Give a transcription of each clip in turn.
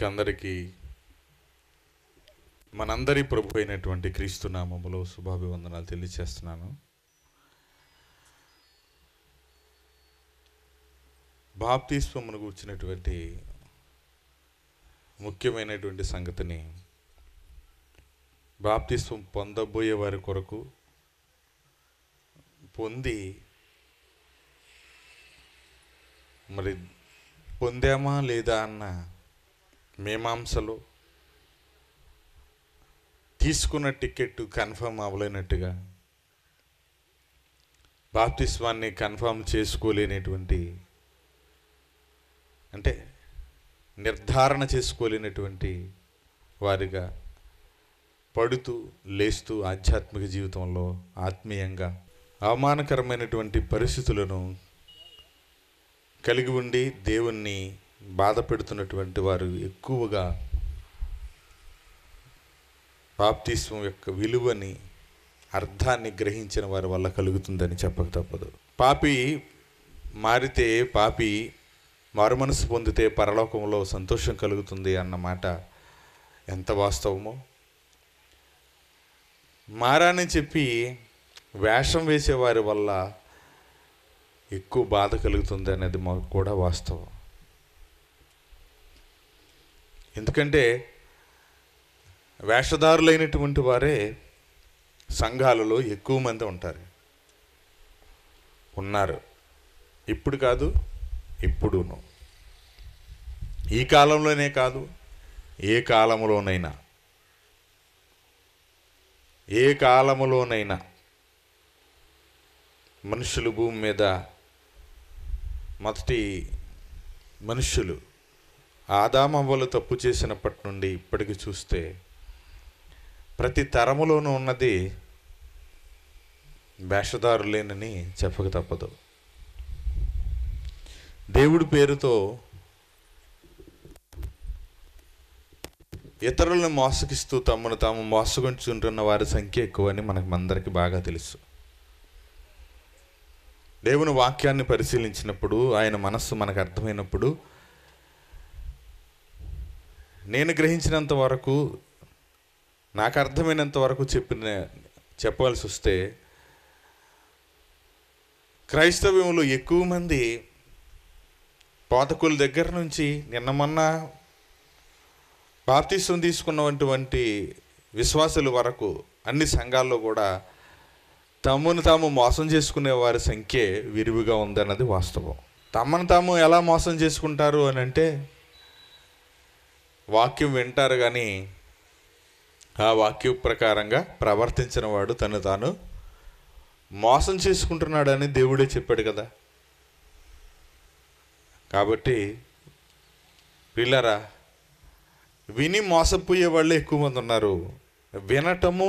మీకందరికీ మనందరి ప్రభు అయినటువంటి క్రీస్తు నామములో శుభాభివందనాలు తెలియచేస్తున్నాను బాప్తిస్వమును కూర్చున్నటువంటి ముఖ్యమైనటువంటి సంగతిని బాప్తిస్వం పొందబోయే వారి కొరకు పొంది మరి పొందామా లేదా అన్న మీమాంసలో తీసుకున్న టికెట్ కన్ఫర్మ్ అవ్వలేనట్టుగా బాప్తిస్వాన్ని కన్ఫర్మ్ చేసుకోలేనటువంటి అంటే నిర్ధారణ చేసుకోలేనటువంటి వారిగా పడుతూ లేస్తూ ఆధ్యాత్మిక జీవితంలో ఆత్మీయంగా అవమానకరమైనటువంటి పరిస్థితులను కలిగి ఉండి దేవుణ్ణి బాధ పెడుతున్నటువంటి వారు ఎక్కువగా బాప్తిస్వం యొక్క విలువని అర్థాన్ని గ్రహించిన వారి వల్ల కలుగుతుందని చెప్పక తప్పదు పాపి మారితే పాపి మారుమనసు పొందితే పరలోకంలో సంతోషం కలుగుతుంది అన్న మాట ఎంత వాస్తవమో మారాని చెప్పి వేషం వేసేవారి వల్ల ఎక్కువ బాధ కలుగుతుంది అనేది మాకు కూడా వాస్తవం ఎందుకంటే వేషధారులైనటువంటి వారే సంఘాలలో ఎక్కువ మంది ఉంటారు ఉన్నారు ఇప్పుడు కాదు ఇప్పుడును ఈ కాలంలోనే కాదు ఏ కాలంలోనైనా ఏ కాలములోనైనా మనుషులు భూమి మీద మొదటి మనుషులు ఆదామవ్వలు తప్పు చేసినప్పటి నుండి ఇప్పటికి చూస్తే ప్రతి తరములోనూ ఉన్నది వేషధారులేనని చెప్పక తప్పదు దేవుడి పేరుతో ఇతరులను మోసగిస్తూ తమను తాము మోసగించుంటున్న వారి సంఖ్య ఎక్కువని మనకు అందరికీ బాగా తెలుసు దేవుని వాక్యాన్ని పరిశీలించినప్పుడు ఆయన మనస్సు మనకు అర్థమైనప్పుడు నేను గ్రహించినంత వరకు నాకు అర్థమైనంత వరకు చెప్పిన చెప్పవలసి వస్తే క్రైస్తవ్యంలో ఎక్కువ మంది పాతకుల దగ్గర నుంచి నిన్న మొన్న బాప్తీసం తీసుకున్నటువంటి విశ్వాసుల వరకు అన్ని సంఘాల్లో కూడా తమను తాము మోసం చేసుకునే వారి సంఖ్య విరివిగా ఉందన్నది వాస్తవం తమను తాము ఎలా మోసం చేసుకుంటారు అని అంటే వాక్యం వింటారు కానీ ఆ వాక్యం ప్రకారంగా ప్రవర్తించిన వాడు తను తాను మోసం చేసుకుంటున్నాడని దేవుడే చెప్పాడు కదా కాబట్టి పిల్లరా విని మోసపోయే వాళ్ళు ఎక్కువ మంది ఉన్నారు వినటము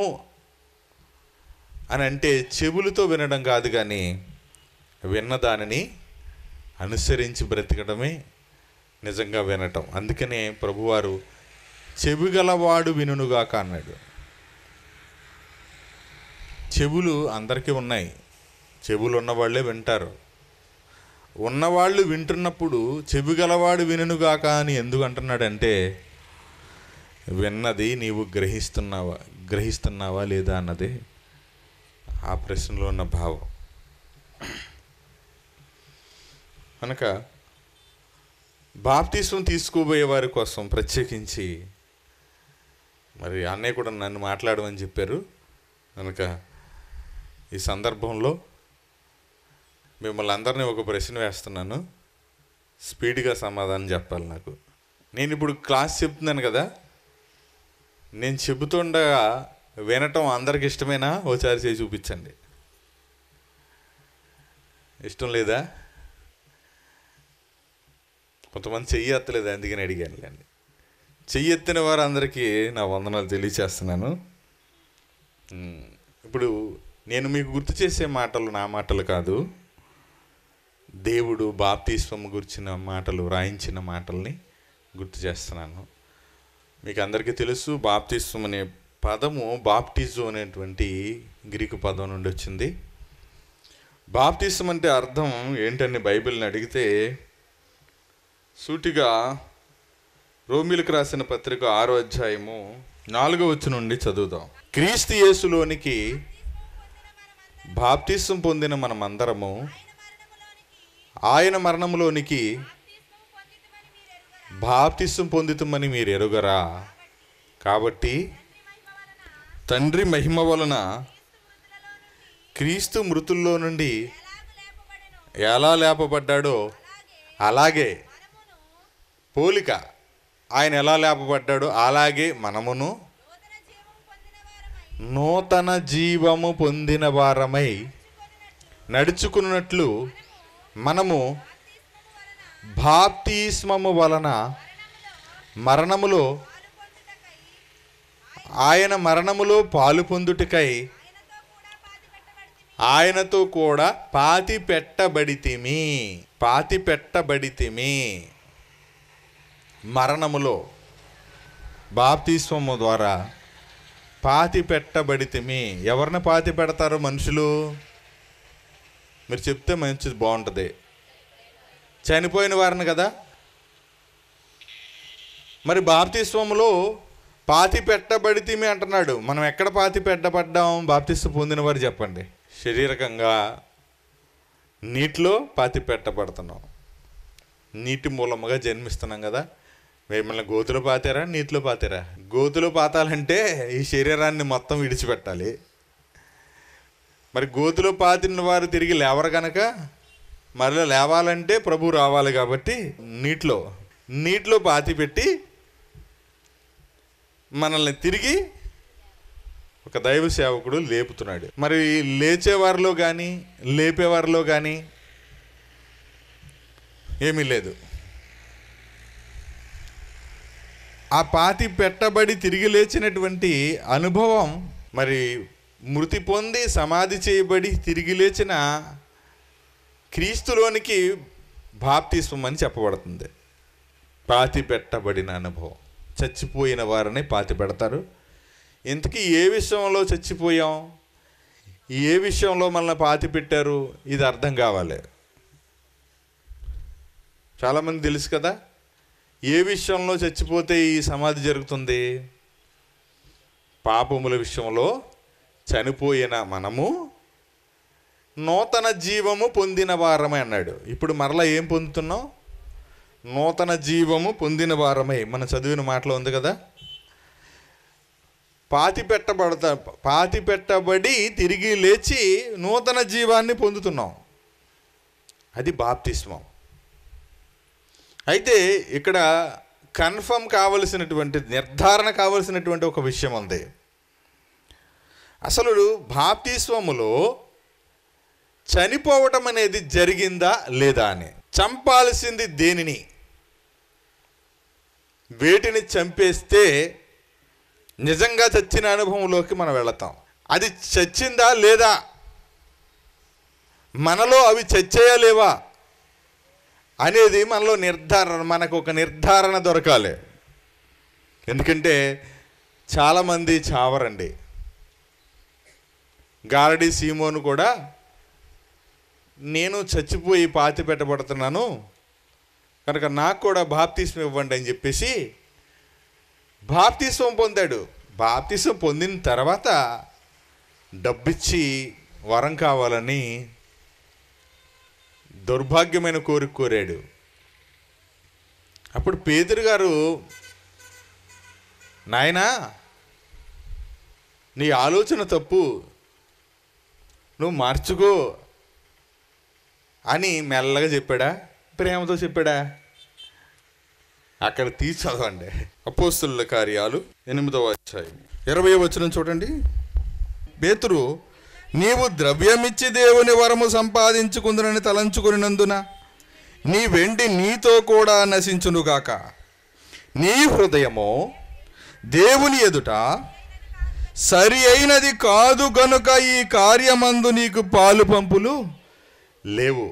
అని అంటే చెవులతో వినడం కాదు కానీ విన్న దానిని అనుసరించి బ్రతకడమే నిజంగా వినటం అందుకనే ప్రభువారు చెవిగలవాడు వినుగాక అన్నాడు చెవులు అందరికీ ఉన్నాయి చెవులు ఉన్నవాళ్ళే వింటారు ఉన్నవాళ్ళు వింటున్నప్పుడు చెవిగలవాడు వినుగాక అని ఎందుకు అంటున్నాడంటే విన్నది నీవు గ్రహిస్తున్నావా గ్రహిస్తున్నావా లేదా అన్నది ఆ ప్రశ్నలో ఉన్న భావం కనుక బాప్తీసం తీసుకోబోయే వారి కోసం ప్రత్యేకించి మరి అన్నయ్య కూడా నన్ను మాట్లాడమని చెప్పారు కనుక ఈ సందర్భంలో మిమ్మల్ని అందరినీ ఒక ప్రశ్న వేస్తున్నాను స్పీడ్గా సమాధానం చెప్పాలి నాకు నేను ఇప్పుడు క్లాస్ చెప్తున్నాను కదా నేను చెబుతుండగా వినటం అందరికి ఇష్టమేనా ఓసారి చేసి చూపించండి ఇష్టం లేదా కొంతమంది చెయ్యి ఎత్తలేదు అందుకని అడిగాను లేండి చెయ్యి ఎత్తిన వారందరికీ నా వందనాలు తెలియచేస్తున్నాను ఉమ్, ఇప్పుడు నేను మీకు గుర్తు చేసే మాటలు నా మాటలు కాదు దేవుడు బాప్తీస్వము గురించిన మాటలు రాయించిన మాటల్ని గుర్తు చేస్తున్నాను మీకు అందరికీ తెలుసు బాప్తిస్వం అనే పదము బాప్టిజం అనేటువంటి గ్రీకు పదం నుండి వచ్చింది బాప్తిసం అంటే అర్థం ఏంటని బైబిల్ని అడిగితే సూటిగా రోమిలకు రాసిన పత్రిక ఆరో అధ్యాయము నాలుగో వచ్చి నుండి చదువుదాం క్రీస్తు యేసులోనికి బాప్తిసం పొందిన మనమందరము ఆయన మరణములోనికి బాప్తిసం పొందితమని మీరు ఎరుగరా కాబట్టి తండ్రి మహిమ వలన క్రీస్తు మృతుల్లో నుండి ఎలా లేపబడ్డాడో అలాగే పోలిక ఆయన ఎలా లేపబడ్డాడో అలాగే మనమును నూతన జీవము పొందిన వారమై నడుచుకున్నట్లు మనము బాప్తిస్మము వలన మరణములో ఆయన మరణములో పాలు పొందుటకై ఆయనతో కూడా పాతి పెట్టబడితిమి పాతి పెట్టబడితిమి మరణములో బాప్తిస్వము ద్వారా పాతి పెట్టబడితిమి ఎవరిని పాతి పెడతారు మనుషులు మీరు చెప్తే మంచిది బాగుంటుంది చనిపోయిన వారిని కదా మరి బాప్తిస్వములో పాతి పెట్టబడితిమి అంటున్నాడు మనం ఎక్కడ పాతి పెట్టబడ్డాం బాప్తిస్వ పొందిన వారు చెప్పండి శరీరకంగా నీటిలో పాతి పెట్టబడుతున్నాం నీటి మూలముగా జన్మిస్తున్నాం కదా మిమ్మల్ని గోతులో పాతారా నీటిలో పాతారా గోతులో పాతాలంటే ఈ శరీరాన్ని మొత్తం విడిచిపెట్టాలి మరి గోతులో పాతిన వారు తిరిగి లేవరు కనుక మరలా లేవాలంటే ప్రభు రావాలి కాబట్టి నీటిలో నీటిలో పాతి పెట్టి మనల్ని తిరిగి ఒక దైవ సేవకుడు లేపుతున్నాడు మరి లేచేవారిలో కానీ లేపేవారిలో కానీ ఏమీ లేదు ఆ పాతి పెట్టబడి తిరిగి లేచినటువంటి అనుభవం మరి మృతి పొంది సమాధి చేయబడి తిరిగి లేచిన క్రీస్తులోనికి బాప్తిస్వం అని చెప్పబడుతుంది పాతి పెట్టబడిన అనుభవం చచ్చిపోయిన వారిని పాతి పెడతారు ఇంతకీ ఏ విషయంలో చచ్చిపోయాం ఏ విషయంలో మనల్ని పాతి పెట్టారు ఇది అర్థం కావాలి చాలామంది తెలుసు కదా ఏ విషయంలో చచ్చిపోతే ఈ సమాధి జరుగుతుంది పాపముల విషయంలో చనిపోయిన మనము నూతన జీవము పొందిన వారమే అన్నాడు ఇప్పుడు మరలా ఏం పొందుతున్నాం నూతన జీవము పొందిన వారమే మన చదివిన మాటలో ఉంది కదా పాతి పెట్టబడతా పాతి పెట్టబడి తిరిగి లేచి నూతన జీవాన్ని పొందుతున్నాం అది బాప్తిస్మం అయితే ఇక్కడ కన్ఫర్మ్ కావలసినటువంటి నిర్ధారణ కావలసినటువంటి ఒక విషయం ఉంది అసలు బాప్తిస్వములో చనిపోవటం అనేది జరిగిందా లేదా అని చంపాల్సింది దేనిని వేటిని చంపేస్తే నిజంగా చచ్చిన అనుభవంలోకి మనం వెళతాం అది చచ్చిందా లేదా మనలో అవి చచ్చాయా లేవా అనేది మనలో నిర్ధారణ మనకు ఒక నిర్ధారణ దొరకాలి ఎందుకంటే చాలామంది చావరండి గారడి సీమోను కూడా నేను చచ్చిపోయి పాతి పెట్టబడుతున్నాను కనుక నాకు కూడా బాప్తిస్వం ఇవ్వండి అని చెప్పేసి బాప్తిస్వం పొందాడు బాప్తిస్వం పొందిన తర్వాత డబ్బిచ్చి వరం కావాలని దౌర్భాగ్యమైన కోరిక కోరాడు అప్పుడు పేదరు గారు నాయనా నీ ఆలోచన తప్పు నువ్వు మార్చుకో అని మెల్లగా చెప్పాడా ప్రేమతో చెప్పాడా అక్కడ తీసి చదవండి అపోస్తుల కార్యాలు ఎనిమిదవ అధ్యాయం ఇరవై వచనం చూడండి పేతురు నీవు ద్రవ్యమిచ్చి దేవుని వరము సంపాదించుకుందునని తలంచుకునినందున నీ వెండి నీతో కూడా నశించునుగాక నీ హృదయము దేవుని ఎదుట సరి అయినది కాదు గనుక ఈ కార్యమందు నీకు పాలు పంపులు లేవు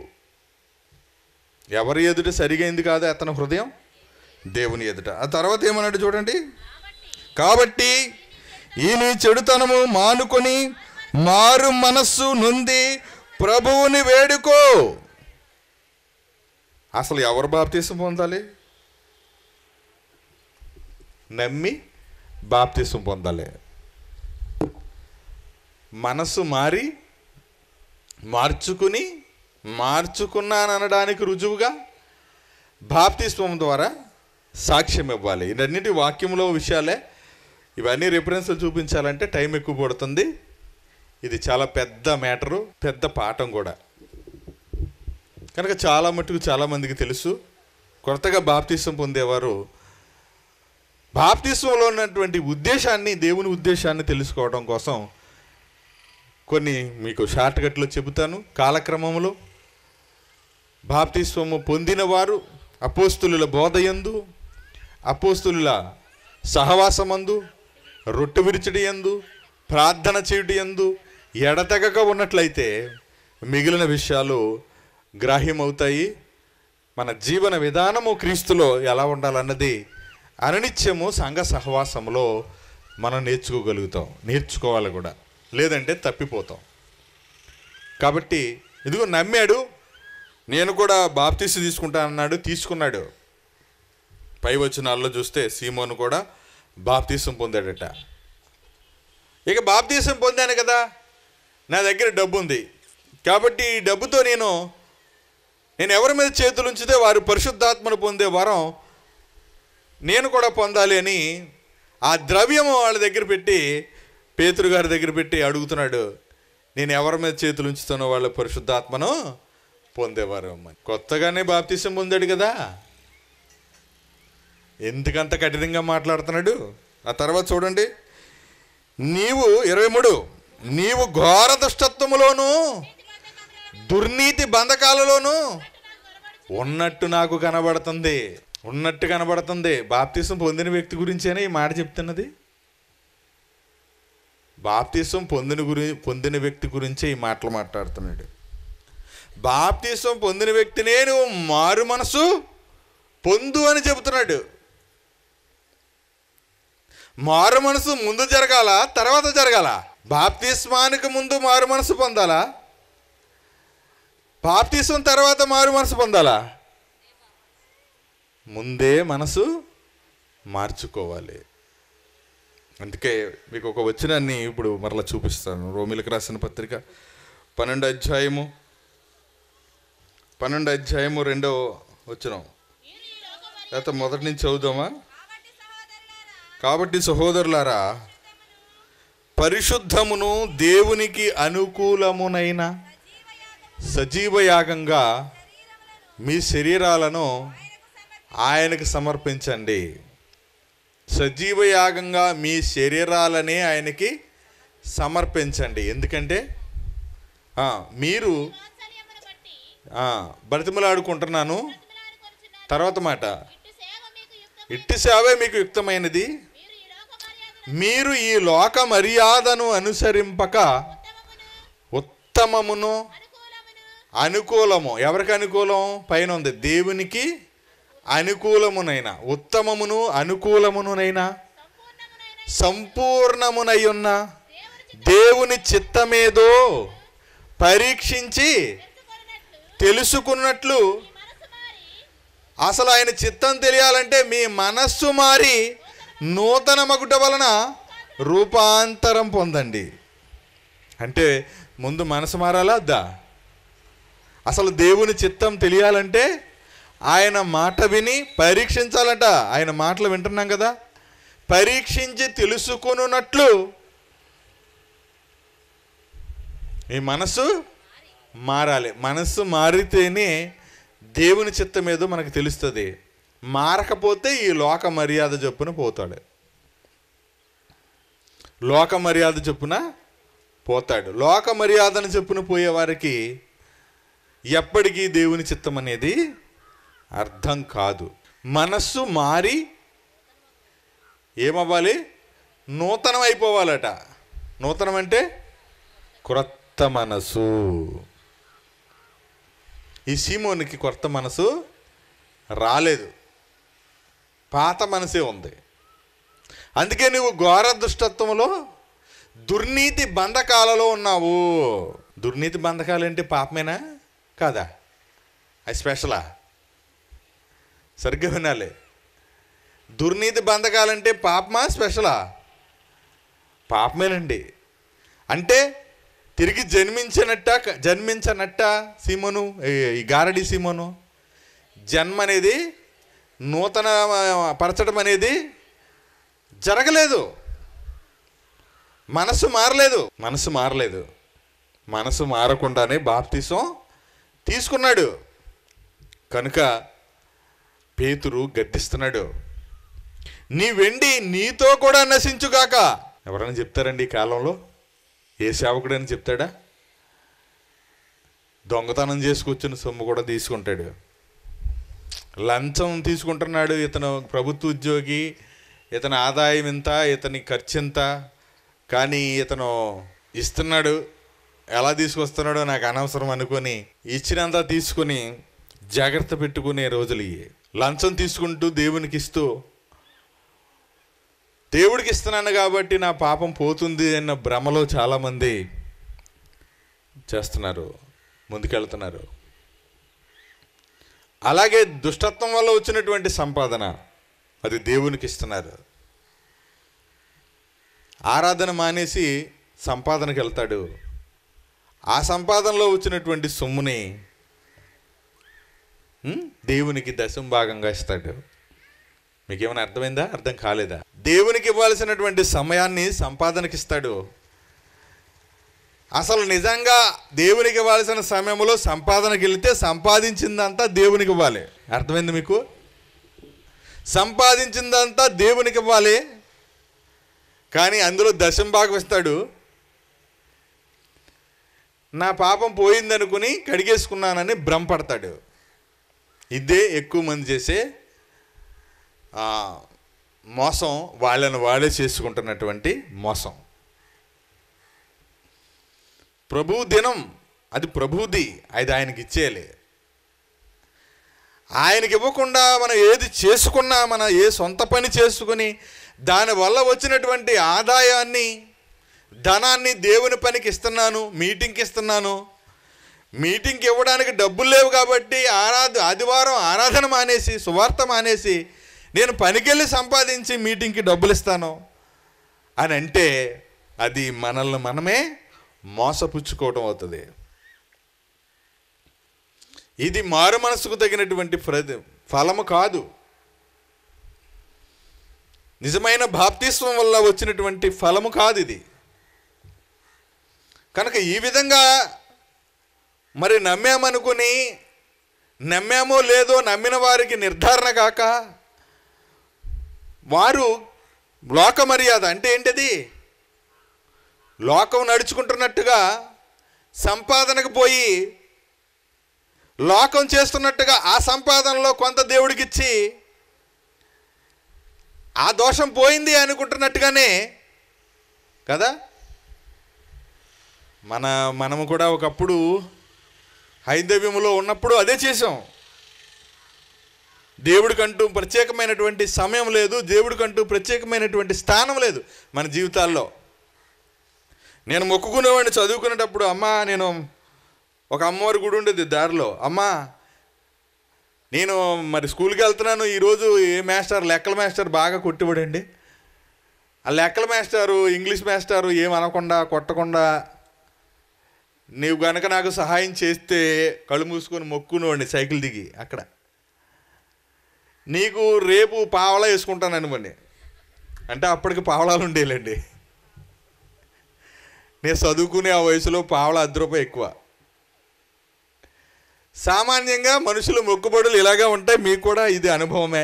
ఎవరి ఎదుట సరిగైంది కాదు అతని హృదయం దేవుని ఎదుట ఆ తర్వాత ఏమన్నాడు చూడండి కాబట్టి ఈ నీ చెడుతనము మానుకొని మారు మనస్సు నొంది ప్రభువుని వేడుకో అసలు ఎవరు బాప్తీసం పొందాలి నమ్మి బాప్తిసం పొందాలి మనసు మారి మార్చుకుని మార్చుకున్నాననడానికి రుజువుగా బాప్తిస్వం ద్వారా సాక్ష్యం ఇవ్వాలి ఇవన్నిటి వాక్యంలో విషయాలే ఇవన్నీ రిఫరెన్స్లు చూపించాలంటే టైం ఎక్కువ పడుతుంది ఇది చాలా పెద్ద మ్యాటరు పెద్ద పాఠం కూడా కనుక చాలా మటుకు చాలామందికి తెలుసు కొత్తగా బాప్తిసం పొందేవారు బాప్తిస్వంలో ఉన్నటువంటి ఉద్దేశాన్ని దేవుని ఉద్దేశాన్ని తెలుసుకోవడం కోసం కొన్ని మీకు షార్ట్ కట్లో చెబుతాను కాలక్రమంలో బాప్తిస్వము పొందినవారు అపోస్తులుల బోధయందు అపోస్తులుల సహవాసమందు రొట్టె విరిచడి యందు ప్రార్థన చేయుటి యందు ఎడతెగక ఉన్నట్లయితే మిగిలిన విషయాలు గ్రాహ్యమవుతాయి మన జీవన విధానము క్రీస్తులో ఎలా ఉండాలన్నది అననిత్యము సంఘ సహవాసంలో మనం నేర్చుకోగలుగుతాం నేర్చుకోవాలి కూడా లేదంటే తప్పిపోతాం కాబట్టి ఇదిగో నమ్మాడు నేను కూడా బాప్తీసు తీసుకుంటానన్నాడు తీసుకున్నాడు పై వచనాల్లో చూస్తే సీమోను కూడా బాప్తీసం పొందాడట ఇక బాప్తీసం పొందాను కదా నా దగ్గర డబ్బు ఉంది కాబట్టి ఈ డబ్బుతో నేను నేను ఎవరి మీద చేతులు ఉంచితే వారు పరిశుద్ధాత్మను పొందే వరం నేను కూడా పొందాలి అని ఆ ద్రవ్యము వాళ్ళ దగ్గర పెట్టి పేతురు గారి దగ్గర పెట్టి అడుగుతున్నాడు నేను ఎవరి మీద చేతులు ఉంచుతానో వాళ్ళ పరిశుద్ధాత్మను పొందేవారు అమ్మని కొత్తగానే బాప్తీసం పొందాడు కదా ఎందుకంత కఠినంగా మాట్లాడుతున్నాడు ఆ తర్వాత చూడండి నీవు ఇరవై మూడు నీవు ఘోర దుష్టత్వములోను దుర్నీతి బంధకాలలోను ఉన్నట్టు నాకు కనబడుతుంది ఉన్నట్టు కనబడుతుంది బాప్తీసం పొందిన వ్యక్తి గురించేనే ఈ మాట చెప్తున్నది బాప్తీసం పొందిన గురి పొందిన వ్యక్తి గురించే ఈ మాటలు మాట్లాడుతున్నాడు బాప్తీసం పొందిన వ్యక్తినే నువ్వు మారు మనసు పొందు అని చెబుతున్నాడు మారు మనసు ముందు జరగాల తర్వాత జరగాల బాప్తిస్మానికి ముందు మారు మనసు పొందాలా బాప్తిస్మం తర్వాత మారు మనసు పొందాలా ముందే మనసు మార్చుకోవాలి అందుకే మీకు ఒక వచనాన్ని ఇప్పుడు మరలా చూపిస్తాను రోమిలకు రాసిన పత్రిక పన్నెండు అధ్యాయము పన్నెండు అధ్యాయము రెండో వచనం లేకపోతే మొదటి నుంచి చదువుదామా కాబట్టి సహోదరులారా పరిశుద్ధమును దేవునికి అనుకూలమునైన సజీవ యాగంగా మీ శరీరాలను ఆయనకు సమర్పించండి సజీవ యాగంగా మీ శరీరాలనే ఆయనకి సమర్పించండి ఎందుకంటే ఆ, మీరు వాత్సల్యమును బట్టి ఆ, బ్రతిమలాడుకుంటున్నాను బ్రతిమలాడుకొనుచున్నాను. తర్వాత మాట ఇటు సేవ మీకు యుక్తం ఇట్టి సేవే మీకు యుక్తమైనది మీరు ఈ లోక మర్యాదను మీరు ఈ లోక మర్యాదను అనుసరింపక ఉత్తమమును ఉత్తమమును అనుకూలమును అనుకూలము ఎవరికి అనుకూలం పైన ఉంది దేవునికి అనుకూలమునైన ఉత్తమమును అనుకూలమునైన సంపూర్ణమునైన సంపూర్ణమునై ఉన్న దేవుని దేవుని చిత్తమేదో పరీక్షించి తెలుసుకొనున్నట్లు తెలుసుకున్నట్లు మీ మనసు మారి అసలు ఆయన చిత్తం తెలియాలంటే మీ మనస్సు మారి నూతన మగుట వలన రూపాంతరం పొందండి అంటే ముందు మనసు మారాలా వద్దా అసలు దేవుని చిత్తం తెలియాలంటే ఆయన మాట విని పరీక్షించాలట ఆయన మాటలు వింటున్నాం కదా పరీక్షించి తెలుసుకున్నట్లు ఈ మనసు మారాలి మనస్సు మారితేనే దేవుని చిత్తం ఏదో మనకు తెలుస్తుంది మారకపోతే ఈ లోక మర్యాద చొప్పున పోతాడు లోక మర్యాద చొప్పున పోతాడు లోక మర్యాదను చొప్పున పోయేవారికి ఎప్పటికీ దేవుని చిత్తం అనేది అర్థం కాదు మనస్సు మారి ఏమవ్వాలి నూతనం అయిపోవాలట నూతనం అంటే క్రొత్త మనసు ఈ సీమోనికి కొత్త మనసు రాలేదు పాత మనసే ఉంది అందుకే నువ్వు ఘోర దుష్టత్వంలో దుర్నీతి బంధకాలలో ఉన్నావు దుర్నీతి బంధకాలు అంటే పాపమేనా కాదా అది స్పెషలా సరిగ్గా వినాలి దుర్నీతి బంధకాలంటే పాపమా స్పెషలా పాపమేనండి అంటే తిరిగి జన్మించినట్ట జన్మించనట్ట సీమోను ఈ- ఈ గారడి సీమోను జన్మ అనేది నూతన పరచడం అనేది జరగలేదు మనసు మారలేదు మనసు మారలేదు మనసు మారకుండానే బాప్తిసం తీసుకున్నాడు కనుక పేతురు గద్దిస్తున్నాడు నీ వెండి నీతో కూడా నశించుగాక ఎవరైనా చెప్తారండి ఈ కాలంలో ఏ సేవకుడని చెప్తాడా దొంగతనం చేసుకొచ్చిన సొమ్ము కూడా తీసుకుంటాడు లంచం తీసుకుంటున్నాడు ఇతను ప్రభుత్వ ఉద్యోగి ఇతని ఆదాయం ఇంత ఇతని ఖర్చు ఇంత కానీ ఇతను ఇస్తున్నాడు ఎలా తీసుకొస్తున్నాడో నాకు అనవసరం అనుకొని ఇచ్చినంత తీసుకుని జాగ్రత్త పెట్టుకునే రోజులు ఇవి లంచం తీసుకుంటూ దేవునికి ఇస్తూ దేవుడికి ఇస్తున్నాను కాబట్టి నా పాపం పోతుంది అన్న భ్రమలో చాలామంది చేస్తున్నారు ముందుకెళ్తున్నారు అలాగే దుష్టత్వం వల్ల వచ్చినటువంటి సంపాదన అది దేవునికి ఇస్తున్నారు ఆరాధన మానేసి సంపాదనకి వెళ్తాడు ఆ సంపాదనలో వచ్చినటువంటి సొమ్ముని ఉమ్, దేవునికి దశం భాగంగా ఇస్తాడు మీకేమైనా అర్థమైందా అర్థం కాలేదా దేవునికి ఇవ్వాల్సినటువంటి సమయాన్ని సంపాదనకి ఇస్తాడు అసలు నిజంగా దేవునికి ఇవ్వాల్సిన సమయంలో సంపాదనకి వెళితే సంపాదించిందంతా దేవునికి ఇవ్వాలి అర్థమైంది మీకు సంపాదించిందంతా దేవునికి ఇవ్వాలి కానీ అందులో దశం భాగం ఇస్తాడు నా పాపం పోయిందనుకుని కడిగేసుకున్నానని భ్రమపడతాడు ఇదే ఎక్కువ మంది చేసే ఆ, మోసం వాళ్ళని వాళ్ళే చేసుకుంటున్నటువంటి మోసం ప్రభు దినం అది ప్రభుది అది ఆయనకి ఇచ్చేయాలి ఆయనకి ఇవ్వకుండా మనం ఏది చేసుకున్నా మన ఏ సొంత పని చేసుకుని దానివల్ల వచ్చినటువంటి ఆదాయాన్ని ధనాన్ని దేవుని పనికి ఇస్తున్నాను మీటింగ్కి ఇస్తున్నాను మీటింగ్కి ఇవ్వడానికి డబ్బులు లేవు కాబట్టి ఆరాధ ఆదివారం ఆరాధన మానేసి సువార్త మానేసి నేను పనికెళ్ళి సంపాదించి మీటింగ్కి డబ్బులు ఇస్తాను అని అంటే అది మనల్ని మనమే మోసపుచ్చుకోవడం అవుతుంది ఇది మారు మనసుకు తగినటువంటి ప్రతి ఫలము కాదు నిజమైన బాప్తిస్వం వల్ల వచ్చినటువంటి ఫలము కాదు ఇది కనుక ఈ విధంగా మరి నమ్మామనుకుని నమ్మామో లేదో నమ్మిన వారికి నిర్ధారణ కాక వారు లోక మర్యాద అంటే ఏంటిది లోకం నడుచుకుంటున్నట్టుగా సంపాదనకు పోయి లోకం చేస్తున్నట్టుగా ఆ సంపాదనలో కొంత దేవుడికి ఇచ్చి ఆ దోషం పోయింది అనుకుంటున్నట్టుగానే కదా మన మనము కూడా ఒకప్పుడు హైందవ్యములో ఉన్నప్పుడు అదే చేసాం దేవుడికంటూ ప్రత్యేకమైనటువంటి సమయం లేదు దేవుడికంటూ ప్రత్యేకమైనటువంటి స్థానం లేదు మన జీవితాల్లో నేను మొక్కుకునేవాడిని చదువుకునేటప్పుడు అమ్మా నేను ఒక అమ్మవారి గుడి ఉండేది దారిలో అమ్మా నేను మరి స్కూల్కి వెళ్తున్నాను ఈరోజు ఏ మాస్టర్ లెక్కల మాస్టర్ బాగా కొట్టివాడండి ఆ లెక్కల మాస్టారు ఇంగ్లీష్ మాస్టారు ఏం అనకుండా కొట్టకుండా నీవు గనక నాకు సహాయం చేస్తే కళ్ళు మూసుకొని మొక్కునేవాడిని సైకిల్ దిగి అక్కడ నీకు రేపు పావలా వేసుకుంటాను అనుకోండి అంటే అప్పటికి పావలాలు ఉండేలేండి నేను చదువుకునే ఆ వయసులో పావలా అర్ధ రూపాయి ఎక్కువ సామాన్యంగా మనుషుల మొక్కుబడులు ఇలాగే ఉంటాయి మీకు కూడా ఇది అనుభవమే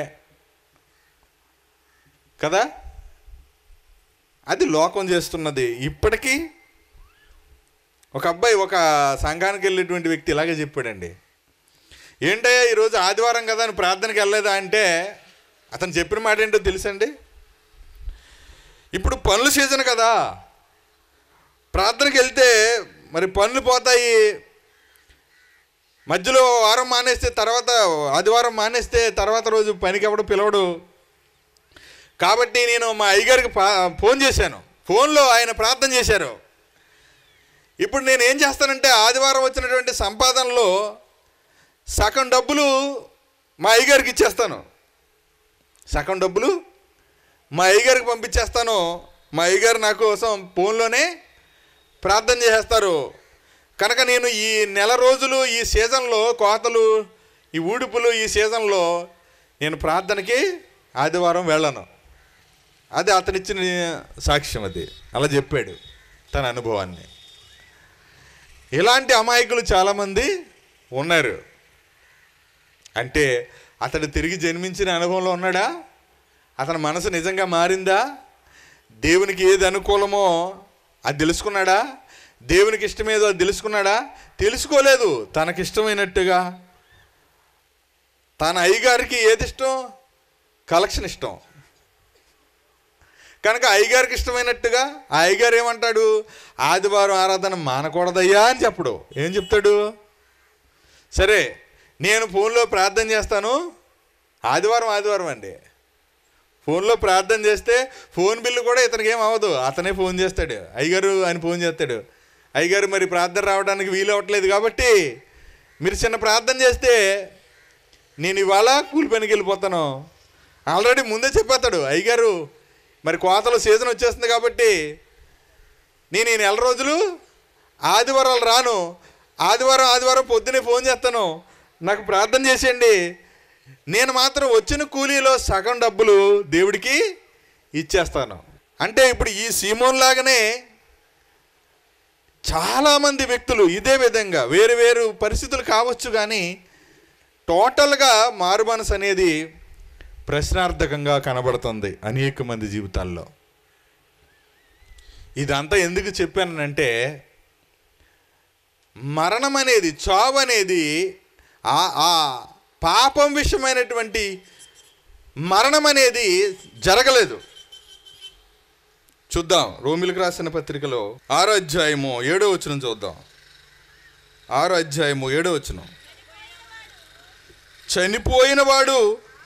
కదా అది లోకం చేస్తున్నది ఇప్పటికీ ఒక అబ్బాయి ఒక సంఘానికి వెళ్ళేటువంటి వ్యక్తి ఇలాగే చెప్పాడండి ఏంటయ్యా ఈరోజు ఆదివారం కదా అని ప్రార్థనకి వెళ్ళలేదా అంటే అతను చెప్పిన మాట ఏంటో తెలుసండి ఇప్పుడు పనుల సీజన్ కదా ప్రార్థనకి వెళ్తే మరి పనులు పోతాయి మధ్యలో వారం మానేస్తే తర్వాత ఆదివారం మానేస్తే తర్వాత రోజు పనికి ఎవడు పిలవడు కాబట్టి నేను మా అయ్యగారికి పా- ఫోన్ చేశాను ఫోన్లో ఆయన ప్రార్థన చేశారు ఇప్పుడు నేను ఏం చేస్తానంటే ఆదివారం వచ్చినటువంటి సంపాదనలో సగం డబ్బులు మా అయ్యగారికి ఇచ్చేస్తాను సగం డబ్బులు మా అయ్యగారికి పంపించేస్తాను మా అయ్యగారు నా కోసం ఫోన్లోనే ప్రార్థన చేసేస్తారు కనుక నేను ఈ నెల రోజులు ఈ సీజన్లో కోతలు ఈ ఊడుపులు ఈ సీజన్లో నేను ప్రార్థనకి ఆదివారం వెళ్ళను అది అతనిచ్చిన సాక్ష్యం అది అలా చెప్పాడు తన అనుభవాన్ని ఇలాంటి అమాయకులు చాలామంది ఉన్నారు అంటే అతడు తిరిగి జన్మించిన అనుభవంలో ఉన్నాడా అతని మనసు నిజంగా మారిందా దేవునికి ఏది అనుకూలమో అది తెలుసుకున్నాడా దేవునికి ఇష్టమేదో అది తెలుసుకున్నాడా తెలుసుకోలేదు తనకిష్టమైనట్టుగా తన అయ్యగారికి ఏది ఇష్టం కలెక్షన్ ఇష్టం కనుక అయ్యగారికి ఇష్టమైనట్టుగా ఆ అయ్యగారు ఏమంటాడు ఆదివారం ఆరాధన మానకూడదయ్యా అని చెప్పడు ఏం చెప్తాడు సరే నేను ఫోన్లో ప్రార్థన చేస్తాను ఆదివారం ఆదివారం అండి ఫోన్లో ప్రార్థన చేస్తే ఫోన్ బిల్లు కూడా ఇతనికి ఏం అవ్వదు అతనే ఫోన్ చేస్తాడు అయ్యగారు ఆయన ఫోన్ చేస్తాడు అయ్యగారు మరి ప్రార్థన రావడానికి వీలు అవ్వట్లేదు కాబట్టి మీరు చిన్న ప్రార్థన చేస్తే నేను ఇవాళ కూలి పనికి వెళ్ళిపోతాను ఆల్రెడీ ముందే చెప్పేస్తాడు అయ్యగారు మరి కోతల సీజన్ వచ్చేస్తుంది కాబట్టి నేను ఈ నెల రోజులు ఆదివారాలు రాను ఆదివారం ఆదివారం పొద్దునే ఫోన్ చేస్తాను నాకు ప్రార్థన చేసేయండి నేను మాత్రం వచ్చిన కూలీలో సగం డబ్బులు దేవుడికి ఇచ్చేస్తాను అంటే ఇప్పుడు ఈ సీమోన్ లాగానే చాలామంది వ్యక్తులు ఇదే విధంగా వేరు వేరు పరిస్థితులు కావచ్చు కానీ టోటల్గా మారుమనసు అనేది ప్రశ్నార్థకంగా కనబడుతుంది అనేక మంది జీవితాల్లో ఇదంతా ఎందుకు చెప్పానంటే మరణం అనేది చావు అనేది ఆ ఆ పాపం విషయమైనటువంటి మరణం అనేది జరగలేదు చూద్దాం రోమిలకు రాసిన పత్రికలో ఆరో అధ్యాయము ఏడో వచనం చూద్దాం ఆరో అధ్యాయము ఏడో వచనం చనిపోయిన వాడు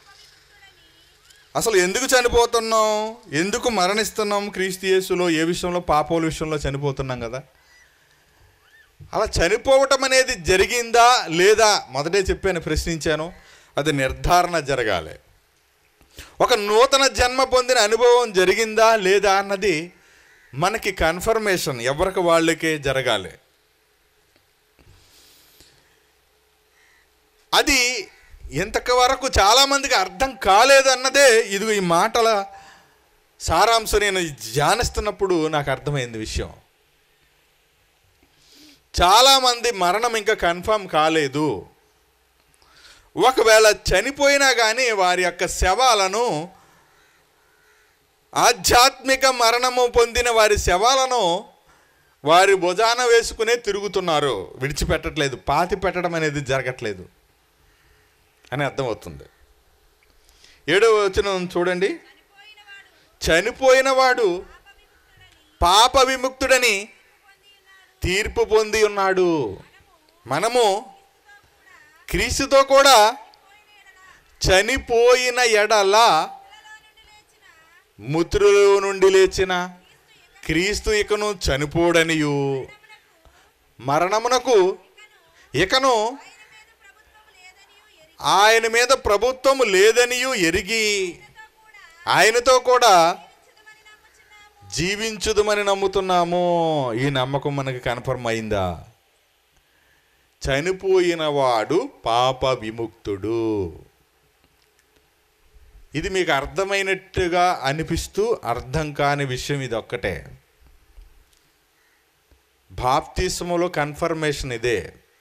అసలు ఎందుకు చనిపోతున్నాం ఎందుకు మరణిస్తున్నాం క్రీస్తు యేసులో ఏ విషయంలో పాపాల విషయంలో చనిపోతున్నాం కదా అలా చనిపోవటం అనేది జరిగిందా లేదా మొదటే చెప్పాను ప్రశ్నించాను అది నిర్ధారణ జరగాలి ఒక నూతన జన్మ పొందిన అనుభవం జరిగిందా లేదా అన్నది మనకి కన్ఫర్మేషన్ ఎవరికి వాళ్ళకే జరగాలి అది ఇంతవరకు చాలామందికి అర్థం కాలేదు అన్నదే ఇది ఈ మాటల సారాంశం నేను ధ్యానిస్తున్నప్పుడు నాకు అర్థమైంది విషయం చాలామంది మరణం ఇంకా కన్ఫర్మ్ కాలేదు ఒకవేళ చనిపోయినా కానీ వారి యొక్క శవాలను ఆధ్యాత్మిక మరణము పొందిన వారి శవాలను వారి భుజాన వేసుకునే తిరుగుతున్నారు విడిచిపెట్టట్లేదు పాతి పెట్టడం అనేది జరగట్లేదు అని అర్థమవుతుంది ఏడవ వచనం చూడండి చనిపోయిన వాడు పాప విముక్తుడని తీర్పు పొంది ఉన్నాడు మనము క్రీస్తుతో కూడా చనిపోయిన ఎడల ముతురులో నుండి లేచిన క్రీస్తు ఇకను చనిపోడనియు మరణమునకు ఇకను ఆయన మీద ప్రభుత్వము లేదనియు ఎరిగి ఆయనతో కూడా జీవించుదమని నమ్ముతున్నాము ఈ నమ్మకం మనకి కన్ఫర్మ్ అయిందా చనిపోయిన వాడు పాప విముక్తుడు ఇది మీకు అర్థమైనట్టుగా అనిపిస్తూ అర్థం కాని విషయం ఇది ఒక్కటే బాప్తిస్మలో కన్ఫర్మేషన్ ఇదే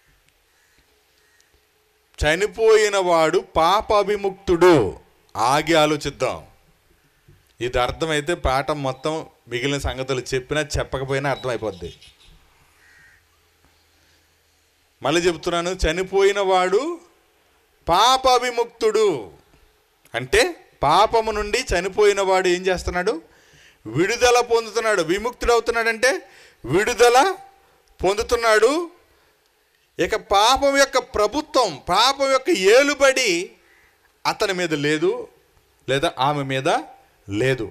చనిపోయిన వాడు పాప విముక్తుడు ఆగి ఆలోచిద్దాం ఇది అర్థమైతే పాఠం మొత్తం మిగిలిన సంగతులు చెప్పినా చెప్పకపోయినా అర్థమైపోద్ది మళ్ళీ చెప్తున్నాను చనిపోయిన వాడు పాప విముక్తుడు అంటే పాపము నుండి చనిపోయిన వాడు ఏం చేస్తున్నాడు విడుదల పొందుతున్నాడు విముక్తుడు అవుతున్నాడంటే విడుదల పొందుతున్నాడు ఇక పాపం యొక్క ప్రభుత్వం పాపం యొక్క ఏలుబడి అతని మీద లేదు లేదా ఆమె మీద లేదు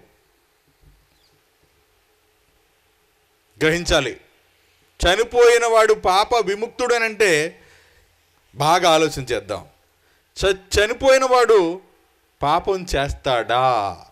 గ్రహించాలి చనిపోయిన వాడు పాప విముక్తుడు అని అంటే బాగా ఆలోచించేద్దాం చ చనిపోయిన వాడు పాపం చేస్తాడా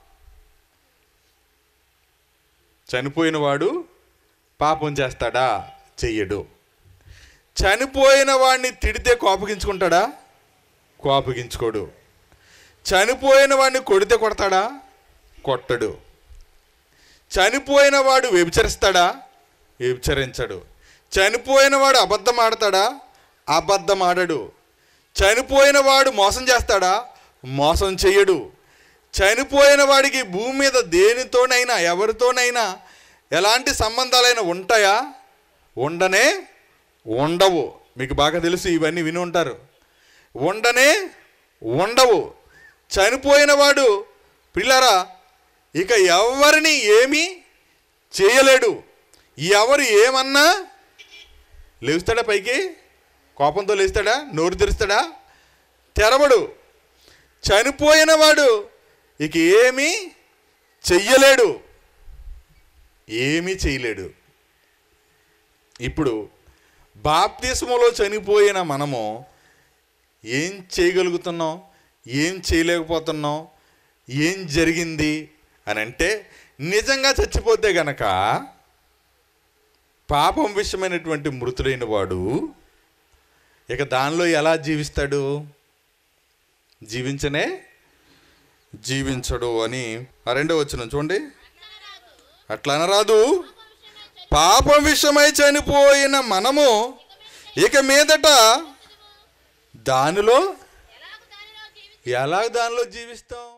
చనిపోయిన వాడు పాపం చేస్తాడా చెయ్యడు చనిపోయిన వాడిని తిడితే కోపగించుకుంటాడా కోపగించుకోడు చనిపోయిన వాడిని కొడితే కొడతాడా కొట్టడు చనిపోయిన వాడు వ్యభిచరిస్తాడా వ్యభిచరించడు చనిపోయిన వాడు అబద్ధం ఆడతాడా అబద్ధం ఆడడు చనిపోయిన వాడు మోసం చేస్తాడా మోసం చెయ్యడు చనిపోయిన వాడికి భూమి మీద దేనితోనైనా ఎవరితోనైనా ఎలాంటి సంబంధాలైనా ఉంటాయా ఉండనే ఉండవు మీకు బాగా తెలుసు ఇవన్నీ విని ఉంటారు ఉండనే ఉండవు చనిపోయిన వాడు పిల్లరా ఇక ఎవరిని ఏమీ చేయలేడు ఎవరు ఏమన్నా లేస్తాడా పైకి కోపంతో లేస్తాడా నోరు తెరుస్తాడా తెరవడు చనిపోయిన వాడు ఇక ఏమీ చెయ్యలేడు ఏమీ చేయలేడు ఇప్పుడు బాప్తిస్మలో చనిపోయిన మనము ఏం చేయగలుగుతున్నాం ఏం చేయలేకపోతున్నాం ఏం జరిగింది అని అంటే నిజంగా చచ్చిపోతే గనక పాపం విషయమైనటువంటి మృతుడైన వాడు ఇక దానిలో ఎలా జీవిస్తాడు జీవించనే జీవించడు అని ఆ రెండో వచ్చిన చూడండి అట్లా అనరాదు పాపం విషయమై చనిపోయిన మనము ఇక మీదట దానిలో ఎలాగ దానిలో జీవించి ఎలా దానిలో జీవిస్తాం